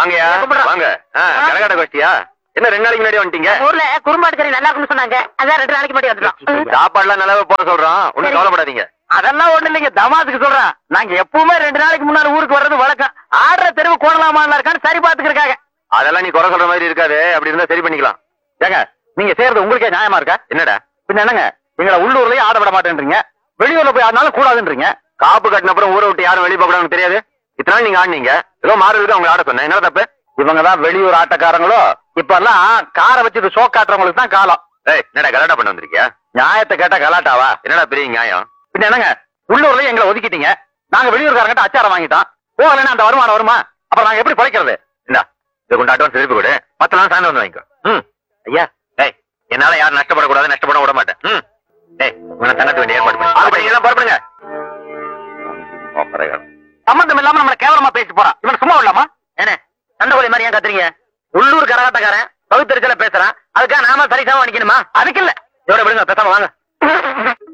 வாங்கயா கும்பிடுறோம். வாங்க ஆ, கரகாட்ட கோஷ்டியா என்ன ரெண்டு நாளைக்கு முன்னாடி வந்துட்டீங்க ஊர்ல குறும்பாடு கறி நல்லா இருக்குன்னு சொன்னாங்க அதான் ரெண்டு நாளைக்கு முன்னாடி வந்துட்டோம் சாப்பாடுலாம் நல்லாவே போட சொல்றோம் ஒண்ணும் சரி. கவலைப்படாதீங்க அதெல்லாம் ஒண்ணு இல்லைங்க தமாசுக்கு சொல்றேன் நாங்க எப்பவுமே ரெண்டு நாளைக்கு முன்னாடி ஊருக்கு வர்றது வழக்கம் ஆடுற தெருவு கோடலாமான்ல இருக்கான்னு சரி பாத்துக்கிறக்காக அதெல்லாம் நீ குறை சொல்ற மாதிரி இருக்காது அப்படி இருந்தா சரி பண்ணிக்கலாம் ஏங்க நீங்க செய்யறது உங்களுக்கே நியாயமா இருக்கா என்னடா பின்ன என்னங்க எங்களை உள்ளூர்லயே ஆட விட மாட்டேன்றீங்க வெளியூர்ல போய் ஆடினாலும் கூடாதுன்றீங்க காப்பு கட்டின அப்புறம் ஊரை விட்டு யாரும் வெளியே போக கூடாதுன்னு தெரியாது இத்தனை நாள் நீங்க ஆடுனீங்க ஏதோ மாறுறதுக்கு அவங்க ஆட சொன்னேன் என்ன தப்பு இவங்க தான் வெளியூர் ஆட்டக்காரங்களோ இப்ப எல்லாம் காரை வச்சுட்டு ஷோ காட்டுறவங்களுக்கு தான் காலம் ஏய் என்னடா கலாட்டா பண்ண வந்திருக்கியா நியாயத்தை கேட்டா கலாட்டாவா என்னடா பெரிய நியாயம் பின்ன என்னங்க உள்ளூர்லயே எங்களை ஒதுக்கிட்டீங்க நாங்க வெளியூர்காரங்கிட்ட அச்சாரம் வாங்கிட்டோம் போகலன்னா அந்த வருமானம் வருமா அப்புறம் நாங்க எப்படி பிழைக்கிறது இந்தா இதை கொண்டு அட்வான்ஸ் திருப்பி கொடு பத்து நாள் சாயந்தரம் வந்து வாங்கிக்கோ ம் ஐயா ஏய் என்னால யாரும் நஷ்டப்படக்கூடாது நஷ்டப்பட விட மாட்டேன் ம் ஏய் உன தங்கத்து வேண்டிய ஏற்பாடு பண்ணு அது பண்ணி எல்லாம் புறப்படுங்க சம்பந்தம் இல்லாம நம்மள கேவலமா பேசி போறான் இவன் சும்மா விடலாமா என்ன சண்டை மாதிரி ஏன் கத்துறீங்க உள்ளூர் கரகாட்டக்காரன் பகுத்தறிச்சல பேசுறான் அதுக்காக நாம சரிசமா நிக்கணுமா அதுக்கு இல்ல இதோட விடுங்க பேசாம வாங்க